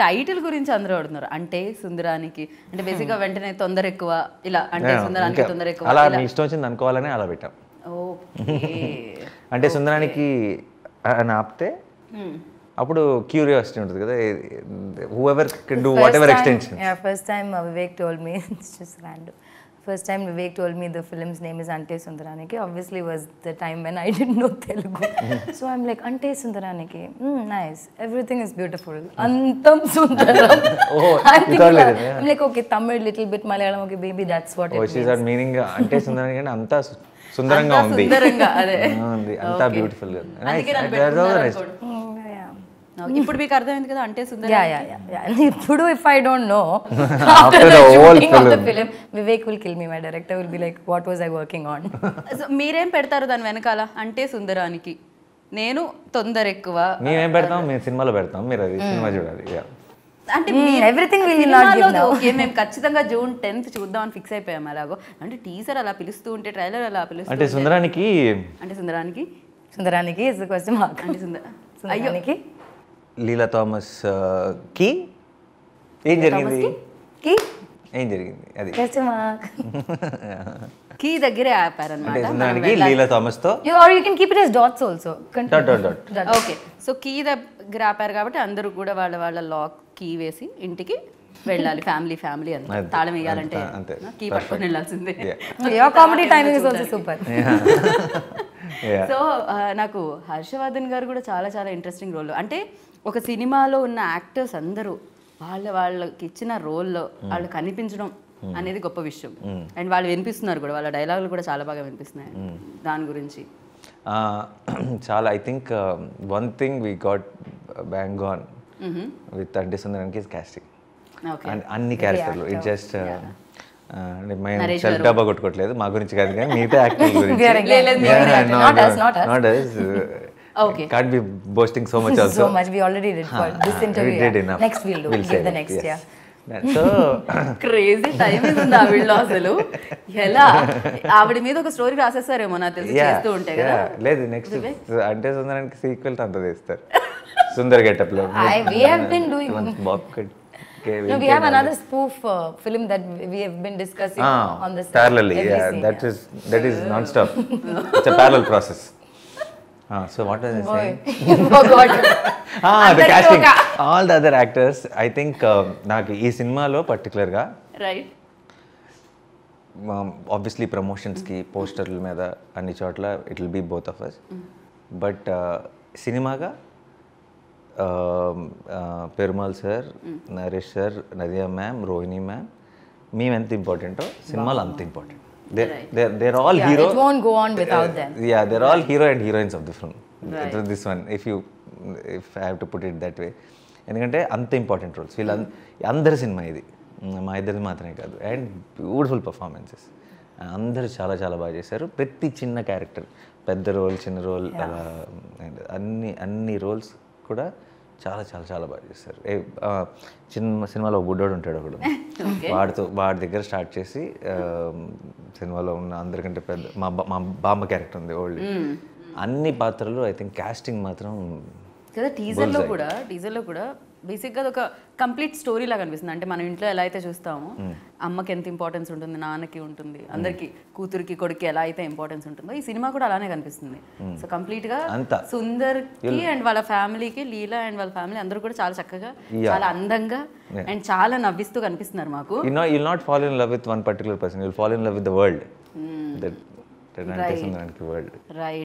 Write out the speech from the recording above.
Title గురించి అందరూ అడుగుతున్నారు అంటే సుందరానికి అంటే బేసిక్గా వెంటనే తొందర ఎక్కువ ఇలా అంటే సుందరానికి ఇంకా తొందర ఎక్కువ అలా మీ ఇష్టం వచ్చింది అనుకోవాలని అలా పెట్టాం ఓకే అంటే సుందరానికి అని ఆపితే అప్పుడు క్యూరియాసిటీ ఉంటుంది కదా whoever can do whatever extension Yeah, first time uh, Vivek told me, it's just random. First time Vivek told me the film's name is Ante Sundaraniki. Obviously, was the time when I didn't know Telugu. so I'm like, Ante Sundaraniki. Mm, nice. Everything is beautiful. Antam Sundaram. Oh, I'm, you thinking, thought like uh, that, yeah. I'm like, okay, Tamil, little bit Malayalam. Okay, baby, that's what it వచ్చి means. దాని meaning అంటే సుందరానికి అంటే అంతా సు- సుందరంగా అంతా ఉంది సుందరంగా, అదే. ఆ, ఉంది అంతా Okay. బ్యూటిఫుల్ అందుకే నన్ను పెట్టుకున్నారు అనుకోండి. Mm, yeah. ఇప్పుడు మీకు అర్థమైంది కదా అంటే సుందర Yeah, yeah, yeah, yeah. And Ipudu, if I don't know, After after the the whole shooting of the film. film, Vivek will kill me. My director will be like, "What was I working on?" So, మీరేం పెడతారు దాని వెనకాల అంటే సుందరానికి నేను తొందర ఎక్కువ మేమేం పెడతాం మేము సినిమాలో పెడతాం మీరు అది సినిమా చూడాలి Yeah. అంటే Hmm, మీరు- everything will సినిమాలో not give now. ఓకే మేము ఖచ్చితంగా జూన్ టెన్త్ చూద్దామని ఫిక్స్ అయిపోయాం అలాగో అంటే టీజర్ అలా పిలుస్తూ ఉంటే ట్రైలర్ అలా పిలుస్తూ అంటే ఉంటే- సుందరానికి అంటే సుందరానికి Sundaraniki is the question mark. అంటే సుందర అయ్యో Sundaraniki? లీలా థామస్ ఆ, కి ఏం జరిగింది Ki? ఏం జరిగింది అది Question mark. కీ దగ్గరే అంటే ఆపారనమాట సుందరానికి లీలా థామస్ తో You, or you can keep it as dots also. Continue. Dot dot dot okay so key దగ్గర ఆపారు కాబట్టి అందరూ కూడా వాళ్ళ వాళ్ళ లాక్ కీ వేసి ఇంటికి వెళ్ళాలి ఫ్యామిలీ ఫ్యామిలీ అంత అంతే, తాళం వేయాలంటే అంతే, అంతే. కీ పట్టుకొని వెళ్ళాల్సిందే Yeah. Your comedy timing is also super. Yeah. So ఆ, నాకు హర్షవర్ధన్ గారు కూడా చాలా చాలా ఇంట్రెస్టింగ్ రోల్ అంటే ఒక సినిమాలో ఉన్న యాక్టర్స్ అందరూ వాళ్ళ వాళ్ళకి ఇచ్చిన రోల్లో వాళ్ళు కనిపించడం అనేది గొప్ప విషయం అండ్ వాళ్ళు వినిపిస్తున్నారు కూడా వాళ్ళ డైలాగులు కూడా చాలా బాగా వినిపిస్తున్నాయి దాని గురించి Uh, చాలా I think one thing we got bang on with Ante Sundaraniki is costing okay and అన్ని క్యారెక్టర్లు ఇట్ జస్ట్ మేము నరేష్ సెల్ఫ్ డబ్బా కొట్టుకోవట్లేదు మా గురించి కాదు కానీ మిగతా యాక్టింగ్ గురించి We are లేదు, లేదు, Yeah, మీరు not, not us, not us. Not us Okay. Can't be boasting so much also so much. We already did for this interview. did yeah. enough. Next we'll do. We'll Give say the that, next, yes. yeah. So crazy timing ఉంది ఆవిడలో అసలు ఎలా ఆవిడ మీద ఒక story రాసేస్తారేమో నాకు తెలిసి చేస్తూ ఉంటే కదా లేదు నెక్స్ట్ అంటే సుందరానికి సీక్వెల్ అంత తీస్తారు సుందర్ గెటప్ లో I, we have been doing. Bob cut No, we have another spoof uh, film that we have been discussing on the set. parallelly every yeah scene, that is that is non-stop it's a parallel process ah, so what was I saying Forgot. ah, the అందరికీ casting ఒక- all the other actors I think uh, నాకు ఈ సినిమాలో పర్టికులర్గా right obviously ప్రమోషన్స్కి పోస్టర్ల మీద అన్ని చోట్ల it will be both of us but సినిమాగా Perumal sir Naresh sir Nadiya ma'am Rohini ma'am మేము ఎంత ఇంపార్టెంటో సినిమాలో అంత important they're all Yeah, hero it won't go on without them. Yeah they're all hero and heroines of the film this one if you if I have to put it that way ఎందుకంటే అంత important roles వీళ్ళ అందరి cinema ఇది మా ఇద్దరిది మాత్రమే కాదు and beautiful performances అందరూ చాలా చాలా బాగా చేశారు ప్రతి చిన్న క్యారెక్టర్ పెద్ద రోల్ చిన్న రోల్ అలా and అన్ని అన్ని రోల్స్ కూడా చాలా చాలా చాలా బాగా చేశారు ఏ, ఆ, చిన్న సినిమాలో ఒక బుడ్డోడు ఉంటాడు ఒకడు వాడితో వాడి దగ్గర స్టార్ట్ చేసి ఆ, సినిమాలో ఉన్న అందరికంటే పెద్ద మా బా- మా బామ్మ క్యారెక్టర్ ఉంది ఓల్డ్ అన్ని పాత్రలు ఐ థింక్ కాస్టింగ్ మాత్రం కదా టీజర్లో కూడా టీజర్లో కూడా బేసిక్గా ఒక కంప్లీట్ స్టోరీ లాగా అనిపిస్తుంది అంటే మనం ఇంట్లో ఎలా అయితే చూస్తామో అమ్మకి ఎంత ఇంపార్టెన్స్ ఉంటుంది నాన్నకి ఉంటుంది అందరికి కూతురికి కొడుకి ఎలా అయితే ఇంపార్టెన్స్ ఉంటుందో ఈ సినిమా కూడా అలానే కనిపిస్తుంది సో కంప్లీట్ గా అంతా. సుందర్కి అండ్ వాళ్ళ ఫ్యామిలీకి లీలా అండ్ వాళ్ళ ఫ్యామిలీ అందరూ కూడా చాలా చక్కగా చాలా అందంగా అండ్ చాలా నవ్విస్తూ కనిపిస్తున్నారు మాకు you know you'll not fall in love with one particular person you'll fall in love with the world that that అంటే వరల్డ్ రైట్